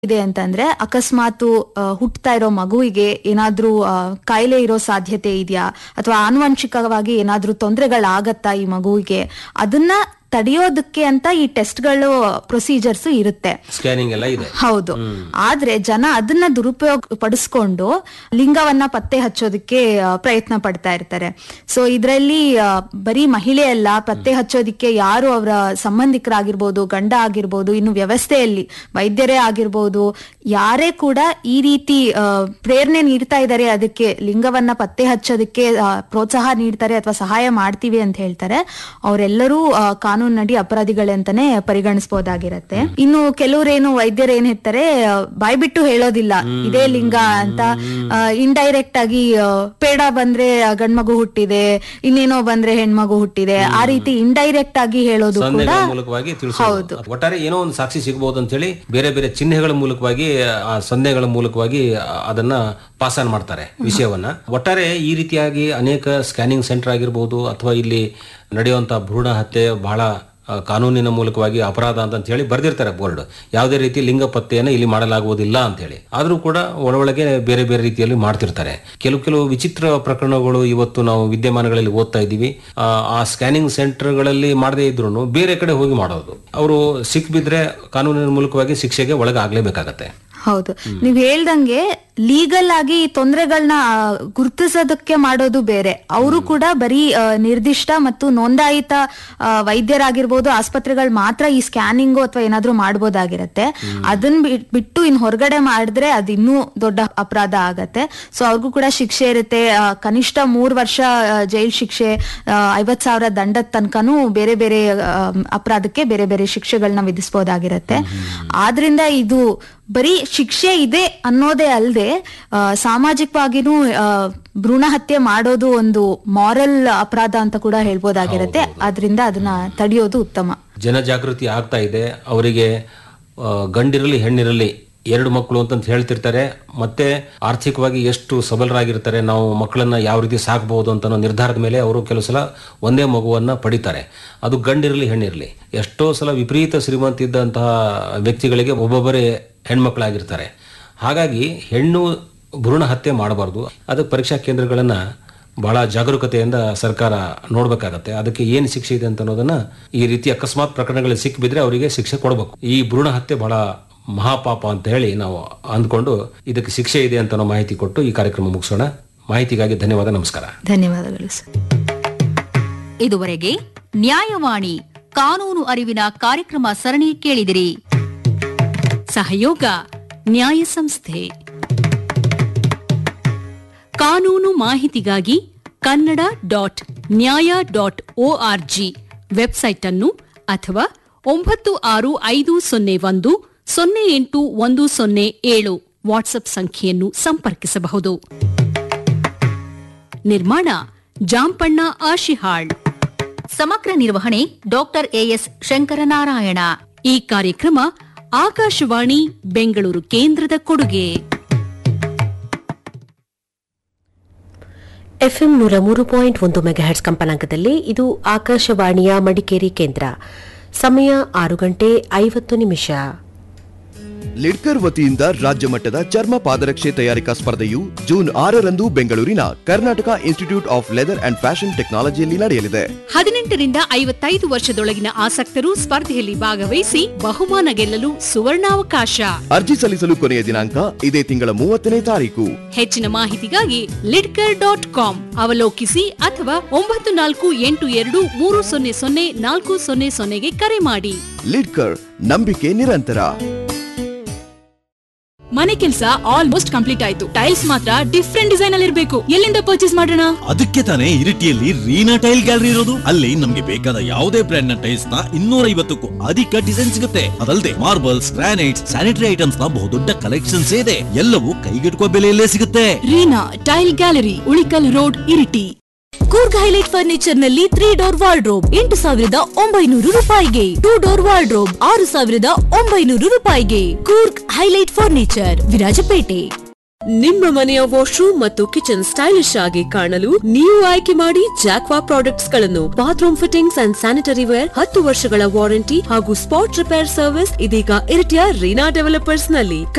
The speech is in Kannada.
ಇದೆ ಅಂತಂದ್ರೆ ಅಕಸ್ಮಾತ್ ಹುಟ್ಟತಾ ಇರೋ ಮಗುವಿಗೆ ಏನಾದ್ರೂ ಆ, ಕಾಯಿಲೆ ಇರೋ ಸಾಧ್ಯತೆ ಇದೆಯಾ ಅಥವಾ ಆನುವಂಶಿಕವಾಗಿ ಏನಾದ್ರೂ ತೊಂದರೆಗಳಾಗತ್ತಾ ಈ ಮಗುವಿಗೆ ಅದನ್ನ ತಡೆಯೋದಕ್ಕೆ ಅಂತ ಈ ಟೆಸ್ಟ್ಗಳು ಪ್ರೊಸೀಜರ್ಸ್ ಇರುತ್ತೆ ಸ್ಕ್ಯಾನಿಂಗ್ ಎಲ್ಲ ಇದೆ ಹೌದು ಆದ್ರೆ ಜನ ಅದನ್ನ ದುರುಪಯೋಗ ಪಡಿಸ್ಕೊಂಡು ಲಿಂಗವನ್ನ ಪತ್ತೆ ಹಚ್ಚೋದಕ್ಕೆ ಆ, ಪ್ರಯತ್ನ ಪಡ್ತಾ ಇರ್ತಾರೆ ಸೊ ಇದರಲ್ಲಿ ಬರೀ ಮಹಿಳೆ ಅಲ್ಲ ಪತ್ತೆ ಹಚ್ಚೋದಿಕ್ಕೆ ಯಾರು ಅವರ ಸಂಬಂಧಿಕರಾಗಿರ್ಬೋದು ಗಂಡ ಆಗಿರ್ಬೋದು ಇನ್ನು ವ್ಯವಸ್ಥೆಯಲ್ಲಿ ವೈದ್ಯರೇ ಆಗಿರ್ಬೋದು ಯಾರೇ ಕೂಡ ಈ ರೀತಿ ಆ, ಪ್ರೇರಣೆ ನೀಡ್ತಾ ಇದ್ದಾರೆ ಅದಕ್ಕೆ ಲಿಂಗವನ್ನ ಪತ್ತೆ ಹಚ್ಚೋದಕ್ಕೆ ಆ, ಪ್ರೋತ್ಸಾಹ ನೀಡ್ತಾರೆ ಅಥವಾ ಸಹಾಯ ಮಾಡ್ತೀವಿ ಅಂತ ಹೇಳ್ತಾರೆ ಅವರೆಲ್ಲರೂ ಕಾನೂನಡಿ ಅಪರಾಧಿಗಳಂತಾನೆ ಪರಿಗಣಿಸಬಹುದಾಗಿರತ್ತೆ ಇನ್ನು ಕೆಲವ್ರೇನು ವೈದ್ಯರು ಏನ್ ಹೇಳ್ತಾರೆ ಆ, ಬಾಯ್ಬಿಟ್ಟು ಹೇಳೋದಿಲ್ಲ ಇದೇ ಲಿಂಗ ಅಂತ ಇಂಡೈರೆಕ್ಟ್ ಆಗಿ ಆ, ಪೇಡ ಬಂದ್ರೆ ಆ, ಗಂಡ್ಮಗು ಹುಟ್ಟಿದೆ ಇನ್ನೇನೋ ಬಂದ್ರೆ ಹೆಣ್ಮಗು ಹುಟ್ಟಿದೆ ಆ ರೀತಿ ಇಂಡೈರೆಕ್ಟ್ ಆಗಿ ಹೇಳೋದು ಕೂಡ ಸಂದೇಹಗಳ ಮೂಲಕವಾಗಿ ತಿಳಿಸೋದು ಒಟ್ಟಾರೆ ಏನೋ ಒಂದು ಸಾಕ್ಷಿ ಸಿಗಬಹುದು ಅಂತ ಹೇಳಿ ಬೇರೆ ಬೇರೆ ಚಿಹ್ನೆಗಳ ಮೂಲಕವಾಗಿ ಆ ಸಂದೇಹಗಳ ಮೂಲಕವಾಗಿ ಅದನ್ನ ಪಾಸ್ ಆನ್ ಮಾಡ್ತಾರೆ ವಿಷಯವನ್ನ ಒಟ್ಟಾರೆ ಈ ರೀತಿಯಾಗಿ ಅನೇಕ ಸ್ಕ್ಯಾನಿಂಗ್ ಸೆಂಟರ್ ಆಗಿರ್ಬೋದು ಅಥವಾ ಇಲ್ಲಿ ನಡೆಯುವಂತಹ ಭ್ರೂಣ ಹತ್ಯೆ ಬಹಳ ಆ, ಕಾನೂನಿನ ಮೂಲಕವಾಗಿ ಅಪರಾಧ ಅಂತ ಹೇಳಿ ಬರ್ದಿರ್ತಾರೆ ಬೋರ್ಡ್ ಯಾವುದೇ ರೀತಿ ಲಿಂಗ ಪತ್ತೆಯನ್ನು ಇಲ್ಲಿ ಮಾಡಲಾಗುವುದಿಲ್ಲ ಅಂತ ಹೇಳಿ ಆದ್ರೂ ಕೂಡ ಒಳೊಳಗೆ ಬೇರೆ ಬೇರೆ ರೀತಿಯಲ್ಲಿ ಮಾಡ್ತಿರ್ತಾರೆ ಕೆಲವು ಕೆಲವು ವಿಚಿತ್ರ ಪ್ರಕರಣಗಳು ಇವತ್ತು ನಾವು ವಿದ್ಯಮಾನಗಳಲ್ಲಿ ಓದ್ತಾ ಇದ್ದೀವಿ ಆ, ಆ ಸ್ಕ್ಯಾನಿಂಗ್ ಸೆಂಟರ್ಗಳಲ್ಲಿ ಮಾಡದೇ ಇದ್ರು ಬೇರೆ ಕಡೆ ಹೋಗಿ ಮಾಡೋದು ಅವರು ಸಿಕ್ ಬಿದ್ರೆ ಕಾನೂನಿನ ಮೂಲಕವಾಗಿ ಶಿಕ್ಷೆಗೆ ಒಳಗಾಗ್ಲೇಬೇಕಾಗತ್ತೆ ಹೌದು ನೀವ್ ಹೇಳ್ದಂಗೆ ಲೀಗಲ್ ಆಗಿ ತೊಂದರೆಗಳನ್ನ ಗುರುತಿಸೋದಕ್ಕೆ ಮಾಡೋದು ಬೇರೆ ಅವರು ಕೂಡ ಬರೀ ಆ, ನಿರ್ದಿಷ್ಟ ಮತ್ತು ನೋಂದಾಯಿತ ಆ, ವೈದ್ಯರಾಗಿರ್ಬೋದು ಆಸ್ಪತ್ರೆಗಳು ಮಾತ್ರ ಈ ಸ್ಕ್ಯಾನಿಂಗು ಅಥವಾ ಏನಾದ್ರೂ ಮಾಡ್ಬೋದಾಗಿರತ್ತೆ ಅದನ್ನ ಬಿಟ್- ಬಿಟ್ಟು ಇನ್ ಹೊರಗಡೆ ಮಾಡಿದ್ರೆ ಅದು ಇನ್ನೂ ದೊಡ್ಡ ಅಪರಾಧ ಆಗತ್ತೆ ಸೊ ಅವ್ರಿಗೂ ಕೂಡ ಶಿಕ್ಷೆ ಇರುತ್ತೆ ಆ, ಕನಿಷ್ಠ ಮೂರ್ ವರ್ಷ ಆ, ಜೈಲ್ ಶಿಕ್ಷೆ ಆ, ಐವತ್ ಸಾವಿರ ದಂಡದ ತನಕನೂ ಬೇರೆ ಬೇರೆ ಆ, ಅಪರಾಧಕ್ಕೆ ಬೇರೆ ಬೇರೆ ಶಿಕ್ಷೆಗಳನ್ನ ವಿಧಿಸಬಹುದಾಗಿರತ್ತೆ ಆದ್ರಿಂದ ಇದು ಬರೀ ಶಿಕ್ಷೆ ಇದೆ ಅನ್ನೋದೇ ಅಲ್ಲದೆ ಸಾಮಾಜಿಕವಾಗಿನೂ ಆ, ಭ್ರೂಣ ಹತ್ಯೆ ಮಾಡೋದು ಒಂದು ಮಾರಲ್ ಅಪರಾಧ ಅಂತ ಕೂಡ ಹೇಳ್ಬೋದಾಗಿರತ್ತೆ ಆದ್ರಿಂದ ಅದನ್ನ ತಡೆಯೋದು ಉತ್ತಮ ಜನಜಾಗೃತಿ ಆಗ್ತಾ ಇದೆ ಅವರಿಗೆ ಆ, ಗಂಡಿರಲಿ ಹೆಣ್ಣಿರಲಿ ಎರಡು ಮಕ್ಕಳು ಅಂತಂತ ಹೇಳ್ತಿರ್ತಾರೆ ಮತ್ತೆ ಆರ್ಥಿಕವಾಗಿ ಎಷ್ಟು ಸಬಲರಾಗಿರ್ತಾರೆ ನಾವು ಮಕ್ಕಳನ್ನ ಯಾವ ರೀತಿ ಸಾಕಬಹುದು ಅಂತ ಅನ್ನೋ ನಿರ್ಧಾರದ ಮೇಲೆ ಅವರು ಕೆಲವು ಸಲ ಒಂದೇ ಮಗುವನ್ನ ಪಡಿತಾರೆ ಅದು ಗಂಡಿರಲಿ ಹೆಣ್ಣಿರಲಿ ಎಷ್ಟೋ ಸಲ ವಿಪರೀತ ಶ್ರೀಮಂತ ಇದ್ದಂತಹ ವ್ಯಕ್ತಿಗಳಿಗೆ ಒಬ್ಬೊಬ್ಬರೇ ಹೆಣ್ಮಕ್ಳಾಗಿರ್ತಾರೆ ಹಾಗಾಗಿ ಹೆಣ್ಣು ಭ್ರೂಣ ಹತ್ಯೆ ಮಾಡಬಾರ್ದು ಅದಕ್ಕೆ ಪರೀಕ್ಷಾ ಕೇಂದ್ರಗಳನ್ನ ಬಹಳ ಜಾಗರೂಕತೆಯಿಂದ ಸರ್ಕಾರ ನೋಡ್ಬೇಕಾಗತ್ತೆ ಅದಕ್ಕೆ ಏನು ಶಿಕ್ಷೆ ಇದೆ ಅಂತ ಅನ್ನೋದನ್ನ ಈ ರೀತಿ ಅಕಸ್ಮಾತ್ ಪ್ರಕರಣಗಳಲ್ಲಿ ಸಿಕ್ಕಿಬಿದ್ರೆ ಅವರಿಗೆ ಶಿಕ್ಷೆ ಕೊಡಬೇಕು ಈ ಭ್ರೂಣ ಹತ್ಯೆ ಬಹಳ ಮಹಾಪಾಪ ಅಂತ ಹೇಳಿ ನಾವು ಅಂದ್ಕೊಂಡು ಇದಕ್ಕೆ ಶಿಕ್ಷೆ ಇದೆ ಅಂತ ಅನ್ನೋ ಮಾಹಿತಿ ಕೊಟ್ಟು ಈ ಕಾರ್ಯಕ್ರಮ ಮುಗಿಸೋಣ ಮಾಹಿತಿಗಾಗಿ ಧನ್ಯವಾದ ನಮಸ್ಕಾರ ಧನ್ಯವಾದಗಳು ಸರ್ ಇದುವರೆಗೆ ನ್ಯಾಯವಾಣಿ ಕಾನೂನು ಅರಿವಿನ ಕಾರ್ಯಕ್ರಮ ಸರಣಿ ಕೇಳಿದಿರಿ ಸಹಯೋಗ ನ್ಯಾಯ ಸಂಸ್ಥೆ ಕಾನೂನು ಮಾಹಿತಿಗಾಗಿ Kannada dot Nyaya dot ORG website ಅನ್ನು ಅಥವಾ ಒಂಬತ್ತು ಆರು ಐದು ಸೊನ್ನೆ ಒಂದು ಸೊನ್ನೆ ಎಂಟು ಒಂದು ಸೊನ್ನೆ ಏಳು ವಾಟ್ಸ್ಆಪ್ ಸಂಖ್ಯೆಯನ್ನು ಸಂಪರ್ಕಿಸಬಹುದು ನಿರ್ಮಾಣ ಜಾಂಪಣ್ಣ ಆಶಿಹಾಳ್ ಸಮಗ್ರ ನಿರ್ವಹಣೆ ಡಾಕ್ಟರ್ ಎಎಸ್ ಶಂಕರನಾರಾಯಣ ಈ ಕಾರ್ಯಕ್ರಮ ಆಕಾಶವಾಣಿ ಬೆಂಗಳೂರು ಕೇಂದ್ರದ ಕೊಡುಗೆ ಎಫ್ಎಂ ನೂರ ಮೂರು ಪಾಯಿಂಟ್ ಒಂದು ಮೆಗಾಹೆಟ್ಸ್ ಕಂಪನಾಂಕದಲ್ಲಿ ಇದು ಆಕಾಶವಾಣಿಯ ಮಡಿಕೇರಿ ಕೇಂದ್ರ ಸಮಯ ಆರು ಗಂಟೆ ಐವತ್ತು ನಿಮಿಷ ಲಿಡ್ಕರ್ ವತಿಯಿಂದ ರಾಜ್ಯ ಮಟ್ಟದ ಚರ್ಮ ಪಾದರಕ್ಷೆ ತಯಾರಿಕಾ ಸ್ಪರ್ಧೆಯು ಜೂನ್ ಆರರಂದು ಬೆಂಗಳೂರಿನ Karnataka institute of leather and fashion ಟೆಕ್ನಾಲಜಿಯಲ್ಲಿ ನಡೆಯಲಿದೆ ಹದಿನೆಂಟರಿಂದ ಐವತ್ತೈದು ವರ್ಷದೊಳಗಿನ ಆಸಕ್ತರು ಸ್ಪರ್ಧೆಯಲ್ಲಿ ಭಾಗವಹಿಸಿ ಬಹುಮಾನ ಗೆಲ್ಲಲು ಸುವರ್ಣಾವಕಾಶ ಅರ್ಜಿ ಸಲ್ಲಿಸಲು ಕೊನೆಯ ದಿನಾಂಕ ಇದೇ ತಿಂಗಳ ಮೂವತ್ತನೇ ತಾರೀಕು ಹೆಚ್ಚಿನ ಮಾಹಿತಿಗಾಗಿ ಲಿಡ್ಕರ್ ಡಾಟ್ ಕಾಮ್ ಅವಲೋಕಿಸಿ ಅಥವಾ ಒಂಬತ್ತು ನಾಲ್ಕು ಎಂಟು ಎರಡು ಮೂರು ಸೊನ್ನೆ ಸೊನ್ನೆ ನಾಲ್ಕು ಸೊನ್ನೆ ಸೊನ್ನೆಗೆ ಕರೆ ಮಾಡಿ ಲಿಡ್ಕರ್ ನಂಬಿಕೆ ನಿರಂತರ ಮನೆ ಕೆಲಸ ಆಲ್ಮೋಸ್ಟ್ ಕಂಪ್ಲೀಟ್ ಆಯ್ತು ಟೈಲ್ಸ್ ಮಾತ್ರ ಡಿಫ್ರೆಂಟ್ ಡಿಸೈನ್ ಅಲ್ಲಿ ಇರಬೇಕು ಎಲ್ಲಿಂದ ಪರ್ಚೇಸ್ ಮಾಡೋಣ ಅದಕ್ಕೆ ತಾನೇ ಇರಿಟಿಯಲ್ಲಿ ರೀನಾ ಟೈಲ್ ಗ್ಯಾಲರಿ ಇರೋದು ಅಲ್ಲಿ ನಮ್ಗೆ ಬೇಕಾದ ಯಾವುದೇ ಬ್ರ್ಯಾಂಡ್ ನ ಟೈಲ್ಸ್ ನ ಇನ್ನೂರ ಐವತ್ತಕ್ಕೂ ಅಧಿಕ ಡಿಸೈನ್ ಸಿಗುತ್ತೆ ಅದಲ್ಲದೆ ಮಾರ್ಬಲ್ಸ್ ಗ್ರಾನೈಟ್ಸ್ ಸ್ಯಾನಿಟರಿ ಐಟಮ್ಸ್ ನ ಬಹುದೊಡ್ಡ ಕಲೆಕ್ಷನ್ಸ್ ಇದೆ ಎಲ್ಲವೂ ಕೈಗೆಟುಕುವ ಬೆಲೆಯಲ್ಲೇ ಸಿಗುತ್ತೆ Reena tile gallery Ulikal road Iritty Coorg highlight furniture ನಲ್ಲಿ ತ್ರೀ ಡೋರ್ ವಾರ್ಡ್ರೋಬ್ ಎಂಟು ಸಾವಿರದ ಒಂಬೈನೂರು ರೂಪಾಯಿಗೆ ಟೂ ಡೋರ್ ವಾರ್ಡ್ರೋಬ್ ಆರು ಸಾವಿರದ ಒಂಬೈನೂರು ರೂಪಾಯಿಗೆ ಕೂರ್ಗ್ ಹೈಲೈಟ್ ಫರ್ನಿಚರ್ ವಿರಾಜಪೇಟೆ ನಿಮ್ಮ ಮನೆಯ ವಾಶ್ರೂಮ್ ಮತ್ತು ಕಿಚನ್ ಸ್ಟೈಲಿಶ್ ಆಗಿ ಕಾಣಲು ನೀವು ಆಯ್ಕೆ ಮಾಡಿ ಜಾಕ್ವಾ ಪ್ರಾಡಕ್ಟ್ಸ್ ಗಳನ್ನು bathroom fittings and sanitary ware ಹತ್ತು ವರ್ಷಗಳ ವಾರಂಟಿ ಹಾಗೂ ಸ್ಪಾಟ್ ರಿಪೇರ್ ಸರ್ವಿಸ್ ಇದೀಗ ಇರಿಟಿಯ ರೀನಾ ಡೆವಲಪರ್ಸ್ ನಲ್ಲಿ